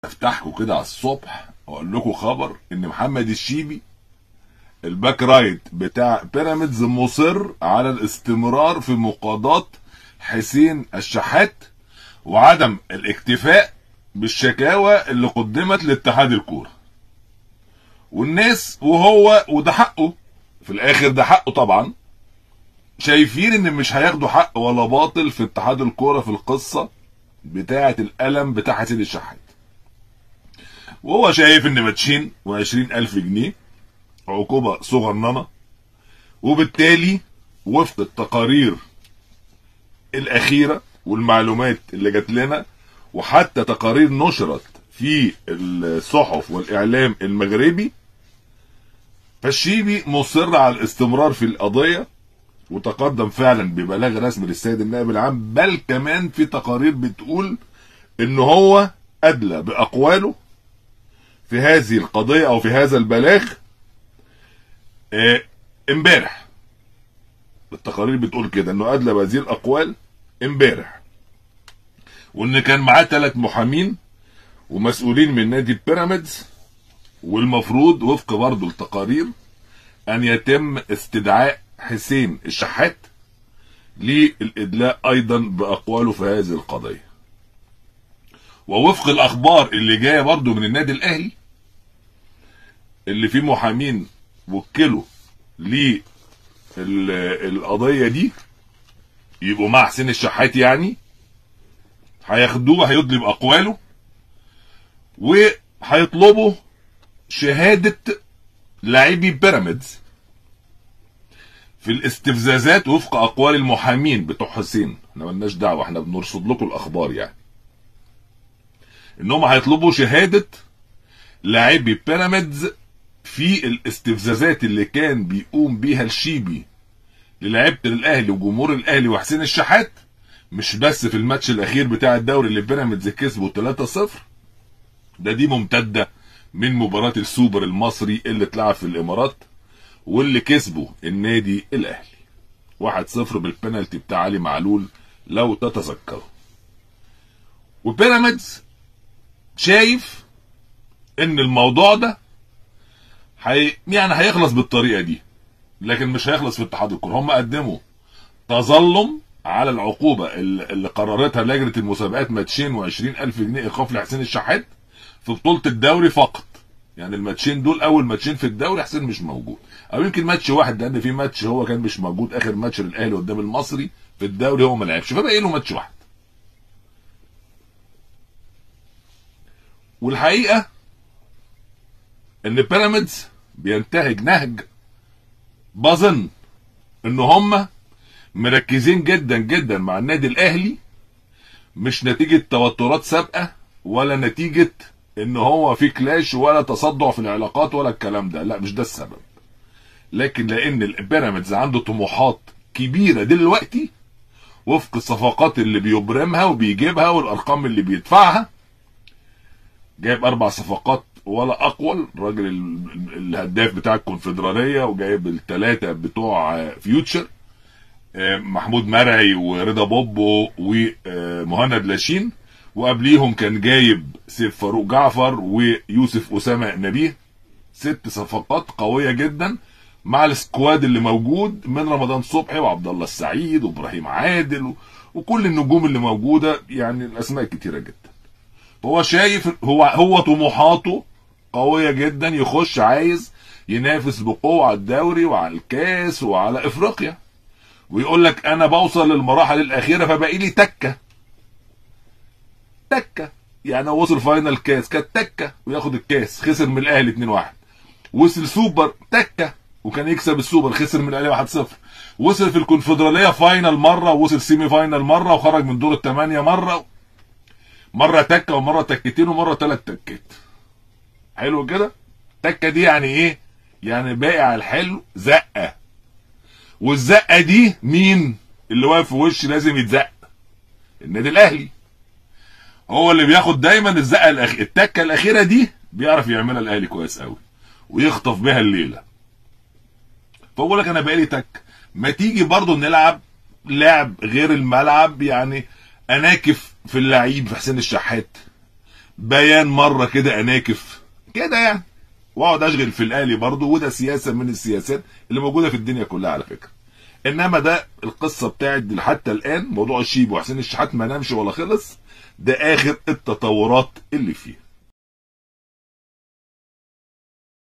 افتحكم كده على الصبح واقول لكم خبر ان محمد الشيبي الباك رايت بتاع بيراميدز مصر على الاستمرار في مقاضاة حسين الشحات وعدم الاكتفاء بالشكاوى اللي قدمت لاتحاد الكوره والناس وهو وده حقه في الاخر ده حقه طبعا شايفين ان مش هياخدوا حق ولا باطل في اتحاد الكوره في القصه بتاعه الالم بتاع حسين الشحات وهو شايف ان ماتشين وعشرين الف جنيه عقوبة صغننة وبالتالي وفق التقارير الأخيرة والمعلومات اللي جات لنا وحتى تقارير نشرت في الصحف والإعلام المغربي فالشيبي مصر على الاستمرار في القضية وتقدم فعلا ببلاغ رسمي للسيد النائب العام بل كمان في تقارير بتقول ان هو ادلى باقواله في هذه القضية او في هذا البلاغ امبارح التقارير بتقول كده انه ادلى بهذه الاقوال امبارح وان كان معاه ثلاث محامين ومسؤولين من نادي بيراميدز والمفروض وفق برضه التقارير ان يتم استدعاء حسين الشحات للادلاء ايضا باقواله في هذه القضيه ووفق الاخبار اللي جايه برضه من النادي الاهلي اللي فيه محامين وكلوا للقضيه دي يبقوا مع حسين الشحات يعني هياخدوه هيدلي باقواله وهيطلبوا شهاده لاعبي بيراميدز في الاستفزازات وفق اقوال المحامين بتوع حسين احنا ملناش دعوه احنا بنرصد لكم الاخبار يعني انهم هيطلبوا شهاده لاعبي بيراميدز في الاستفزازات اللي كان بيقوم بيها الشيبي للاعيبه الاهلي وجمهور الاهلي وحسين الشحات مش بس في الماتش الاخير بتاع الدوري اللي بيراميدز كسبه 3-0 ده دي ممتده من مباراه السوبر المصري اللي اتلعب في الامارات واللي كسبه النادي الاهلي 1-0 بالبنالتي بتاع علي معلول لو تتذكروا وبيراميدز شايف ان الموضوع ده هي يعني هيخلص بالطريقه دي لكن مش هيخلص في اتحاد الكوره هم قدموا تظلم على العقوبه اللي قررتها لجنه المسابقات ماتشين و20 الف جنيه ايقاف لحسين الشحات في بطوله الدوري فقط يعني الماتشين دول اول ماتشين في الدوري حسين مش موجود او يمكن ماتش واحد لان في ماتش هو كان مش موجود اخر ماتش للاهلي قدام المصري في الدوري هو ما لعبش فبقى له ماتش واحد والحقيقه ان بيراميدز بينتهج نهج بظن ان هم مركزين جدا جدا مع النادي الاهلي مش نتيجه توترات سابقه ولا نتيجه ان هو في كلاش ولا تصدع في العلاقات ولا الكلام ده لا مش ده السبب لكن لان البيراميدز عنده طموحات كبيره دلوقتي وفق الصفقات اللي بيبرمها وبيجيبها والارقام اللي بيدفعها جايب اربع صفقات ولا اقول الراجل الهداف بتاع الكونفدراليه وجايب الثلاثه بتوع فيوتشر محمود مرعي ورضا بوبو ومهند لاشين وقبليهم كان جايب سيف فاروق جعفر ويوسف اسامه نبيه ست صفقات قويه جدا مع السكواد اللي موجود من رمضان صبحي وعبد الله السعيد وابراهيم عادل وكل النجوم اللي موجوده يعني الاسماء كتيره جدا هو شايف هو هو طموحاته قويه جدا يخش عايز ينافس بقوه على الدوري وعلى الكاس وعلى افريقيا ويقول لك انا بوصل للمراحل الاخيره فبقي لي تكه تكه يعني هو وصل فاينل كاس كانت تكه وياخد الكاس خسر من الاهلي 2-1 وصل سوبر تكه وكان يكسب السوبر خسر من الاهلي 1-0 وصل في الكونفدراليه فاينل مره ووصل سيمي فاينل مره وخرج من دور الثمانيه مره مره تكه ومره تكتين ومره ثلاث تكات حلو كده تكه دي يعني ايه يعني باقي على الحلو زقه والزقه دي مين اللي واقف في وش لازم يتزق النادي الاهلي هو اللي بياخد دايما الزقه الأخ... التكه الاخيره دي بيعرف يعملها الاهلي كويس قوي ويخطف بيها الليله فبقول لك انا بقالي تك ما تيجي برضه نلعب لعب غير الملعب يعني اناكف في اللعيب في حسين الشحات بيان مره كده اناكف كده يعني واقعد اشغل في الاهلي برضه وده سياسه من السياسات اللي موجوده في الدنيا كلها على فكره انما ده القصه بتاعت دي حتى الان موضوع الشيب وحسين الشحات ما نامش ولا خلص ده اخر التطورات اللي فيه